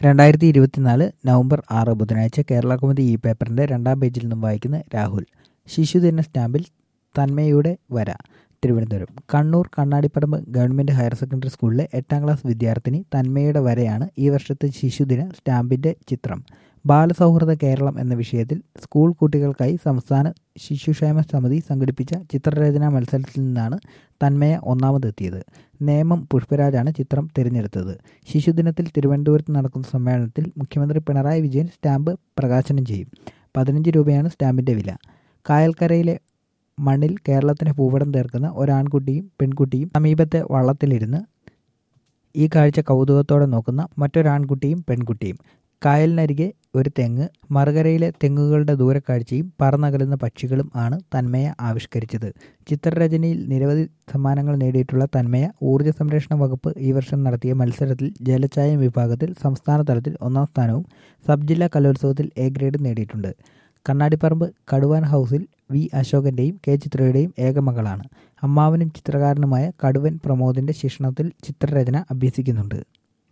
രണ്ടായിരത്തി ഇരുപത്തിനാല് നവംബർ ആറ് ബുധനാഴ്ച കേരള കൗമുദി ഈ പേപ്പറിന്റെ രണ്ടാം പേജിൽ നിന്നും വായിക്കുന്ന രാഹുൽ ശിശുദിന സ്റ്റാമ്പിൽ തന്മയുടെ വര Thiruvananthapuram Kannur Kannadiparamba government higher secondary സ്കൂളിലെ എട്ടാം ക്ലാസ് വിദ്യാർത്ഥിനി തന്മയുടെ വരയാണ് ഈ വർഷത്തെ ശിശുദിന സ്റ്റാമ്പിന്റെ ചിത്രം ബാലസൗഹൃദ കേരളം എന്ന വിഷയത്തിൽ സ്കൂൾ കുട്ടികൾക്കായി സംസ്ഥാന ശിശുക്ഷേമ സമിതി സംഘടിപ്പിച്ച ചിത്രരചനാ മത്സരത്തിൽ നിന്നാണ് തന്മയ ഒന്നാമതെത്തിയത് നേമം പുഷ്പരാജാണ് ചിത്രം തിരഞ്ഞെടുത്തത് ശിശുദിനത്തിൽ തിരുവനന്തപുരത്ത് നടക്കുന്ന സമ്മേളനത്തിൽ മുഖ്യമന്ത്രി പിണറായി വിജയൻ സ്റ്റാമ്പ് പ്രകാശനം ചെയ്യും പതിനഞ്ച് രൂപയാണ് സ്റ്റാമ്പിന്റെ വില കായൽക്കരയിലെ മണ്ണിൽ കേരളത്തിന് ഭൂപടം തീർക്കുന്ന ഒരാൺകുട്ടിയും പെൺകുട്ടിയും സമീപത്തെ വള്ളത്തിലിരുന്ന് ഈ കാഴ്ച കൗതുകത്തോടെ നോക്കുന്ന മറ്റൊരാൺകുട്ടിയും പെൺകുട്ടിയും കായലിനരികെ ഒരു തെങ്ങ് മറുകരയിലെ തെങ്ങുകളുടെ ദൂരക്കാഴ്ചയും പറന്നകലുന്ന പക്ഷികളും ആണ് തന്മയ ആവിഷ്കരിച്ചത് ചിത്രരചനയിൽ നിരവധി സമ്മാനങ്ങൾ നേടിയിട്ടുള്ള തന്മയ ഊർജ്ജ സംരക്ഷണ വകുപ്പ് ഈ വർഷം നടത്തിയ മത്സരത്തിൽ ജലച്ചായം വിഭാഗത്തിൽ സംസ്ഥാന തലത്തിൽ ഒന്നാം സ്ഥാനവും സബ് ജില്ലാ കലോത്സവത്തിൽ എ ഗ്രേഡ് നേടിയിട്ടുണ്ട് കണ്ണാടിപ്പറമ്പ് കടുവാൻ ഹൗസിൽ വി അശോകന്റെയും കെ ചിത്രയുടെയും ഏക മകളാണ് അമ്മാവനും ചിത്രകാരനുമായ കടുവൻ പ്രമോദിന്റെ ശിക്ഷണത്തിൽ ചിത്രരചന അഭ്യസിക്കുന്നുണ്ട്